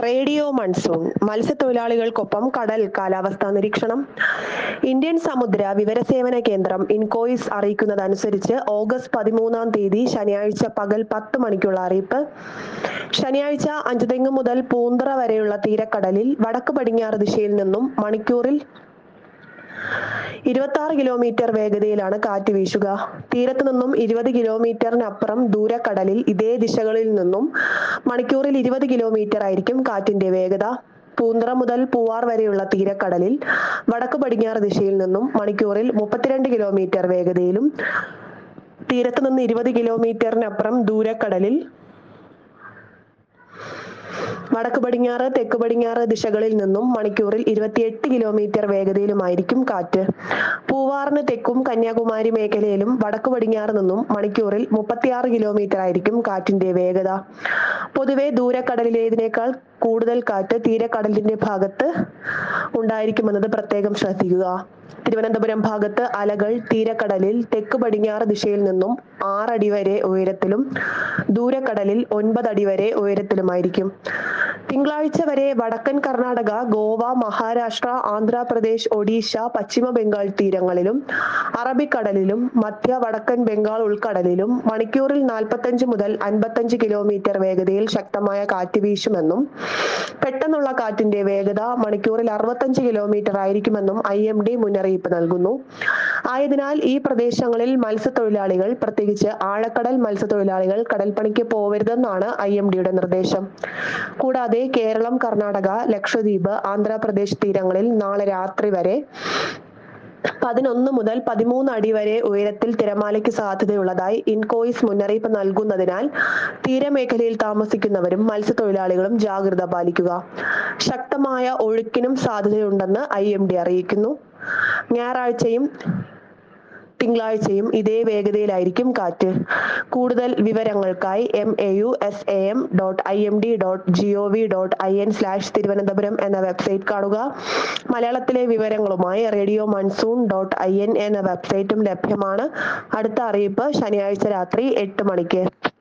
radio monsoon മത്സ്യത്തൊഴിലാളികൾക്കൊപ്പം കടൽ കാലാവസ്ഥാ നിരീക്ഷണം ഇന്ത്യൻ സമുദ്ര വിവരസേവന കേന്ദ്രം ഇൻകോയിസ് അറിയിക്കുന്നതനുസരിച്ച് ഓഗസ്റ്റ് പതിമൂന്നാം തീയതി ശനിയാഴ്ച പകൽ പത്ത് മണിക്കുള്ള അറിയിപ്പ് ശനിയാഴ്ച അഞ്ചുതെങ്ങ് മുതൽ പൂന്തറ വരെയുള്ള തീരക്കടലിൽ വടക്ക് പടിഞ്ഞാറ് ദിശയിൽ നിന്നും മണിക്കൂറിൽ ഇരുപത്തി ആറ് കിലോമീറ്റർ വേഗതയിലാണ് കാറ്റ് വീശുക തീരത്ത് നിന്നും ഇരുപത് കിലോമീറ്ററിനപ്പുറം ദൂരക്കടലിൽ ഇതേ ദിശകളിൽ നിന്നും മണിക്കൂറിൽ ഇരുപത് കിലോമീറ്റർ ആയിരിക്കും കാറ്റിന്റെ വേഗത പൂന്തറ മുതൽ പൂവാർ വരെയുള്ള തീരക്കടലിൽ വടക്ക് പടിഞ്ഞാറ് ദിശയിൽ നിന്നും മണിക്കൂറിൽ മുപ്പത്തിരണ്ട് കിലോമീറ്റർ വേഗതയിലും തീരത്ത് നിന്ന് ഇരുപത് കിലോമീറ്ററിനപ്പുറം ദൂരക്കടലിൽ വടക്ക് പടിഞ്ഞാറ് തെക്ക് പടിഞ്ഞാറ് ദിശകളിൽ നിന്നും മണിക്കൂറിൽ ഇരുപത്തിയെട്ട് കിലോമീറ്റർ വേഗതയിലുമായിരിക്കും കാറ്റ് പൂവാറിന് തെക്കും കന്യാകുമാരി മേഖലയിലും വടക്ക് പടിഞ്ഞാറ് നിന്നും മണിക്കൂറിൽ മുപ്പത്തിയാറ് കിലോമീറ്റർ ആയിരിക്കും കാറ്റിന്റെ വേഗത പൊതുവെ ദൂരക്കടലിലേതിനേക്കാൾ കൂടുതൽ കാറ്റ് തീരക്കടലിന്റെ ഭാഗത്ത് ഉണ്ടായിരിക്കുമെന്നത് പ്രത്യേകം ശ്രദ്ധിക്കുക തിരുവനന്തപുരം ഭാഗത്ത് അലകൾ തീരക്കടലിൽ തെക്ക് പടിഞ്ഞാറ് ദിശയിൽ നിന്നും ആറടി വരെ ഉയരത്തിലും ദൂരക്കടലിൽ ഒൻപത് അടി വരെ ഉയരത്തിലുമായിരിക്കും തിങ്കളാഴ്ച വരെ വടക്കൻ കർണാടക ഗോവ മഹാരാഷ്ട്ര ആന്ധ്രാപ്രദേശ് ഒഡീഷ പശ്ചിമ ബംഗാൾ തീരങ്ങളിലും അറബിക്കടലിലും മധ്യ വടക്കൻ ബംഗാൾ ഉൾക്കടലിലും മണിക്കൂറിൽ നാൽപ്പത്തഞ്ച് മുതൽ അൻപത്തഞ്ച് കിലോമീറ്റർ വേഗതയിൽ ശക്തമായ കാറ്റ് വീശുമെന്നും പെട്ടെന്നുള്ള കാറ്റിന്റെ വേഗത മണിക്കൂറിൽ അറുപത്തഞ്ച് കിലോമീറ്റർ ആയിരിക്കുമെന്നും ഐ എം ഡി മുന്നറിയിപ്പ് നൽകുന്നു ആയതിനാൽ ഈ പ്രദേശങ്ങളിൽ മത്സ്യത്തൊഴിലാളികൾ പ്രത്യേകിച്ച് ആഴക്കടൽ മത്സ്യത്തൊഴിലാളികൾ കടൽപ്പണിക്ക് പോവരുതെന്നാണ് ഐ എം ഡിയുടെ നിർദ്ദേശം കൂടാതെ കേരളം കർണാടക ലക്ഷദ്വീപ് ആന്ധ്രാപ്രദേശ് തീരങ്ങളിൽ നാളെ രാത്രി വരെ പതിനൊന്ന് മുതൽ പതിമൂന്ന് അടി വരെ ഉയരത്തിൽ തിരമാലയ്ക്ക് സാധ്യതയുള്ളതായി ഇൻകോയിസ് മുന്നറിയിപ്പ് നൽകുന്നതിനാൽ തീരമേഖലയിൽ താമസിക്കുന്നവരും മത്സ്യത്തൊഴിലാളികളും ജാഗ്രത പാലിക്കുക ശക്തമായ ഒഴുക്കിനും സാധ്യതയുണ്ടെന്ന് ഐ എം ഡി അറിയിക്കുന്നു ഞായറാഴ്ചയും തിങ്കളാഴ്ചയും ഇതേ വേഗതയിലായിരിക്കും കാറ്റ് കൂടുതൽ വിവരങ്ങൾക്കായി M A U S A M dot I M D dot G O V dot I N slash Thiruvananthapuram എന്ന വെബ്സൈറ്റ് കാണുക മലയാളത്തിലെ വിവരങ്ങളുമായി radio monsoon dot I N എന്ന വെബ്സൈറ്റും ലഭ്യമാണ് അടുത്ത അറിയിപ്പ് ശനിയാഴ്ച രാത്രി എട്ട് മണിക്ക്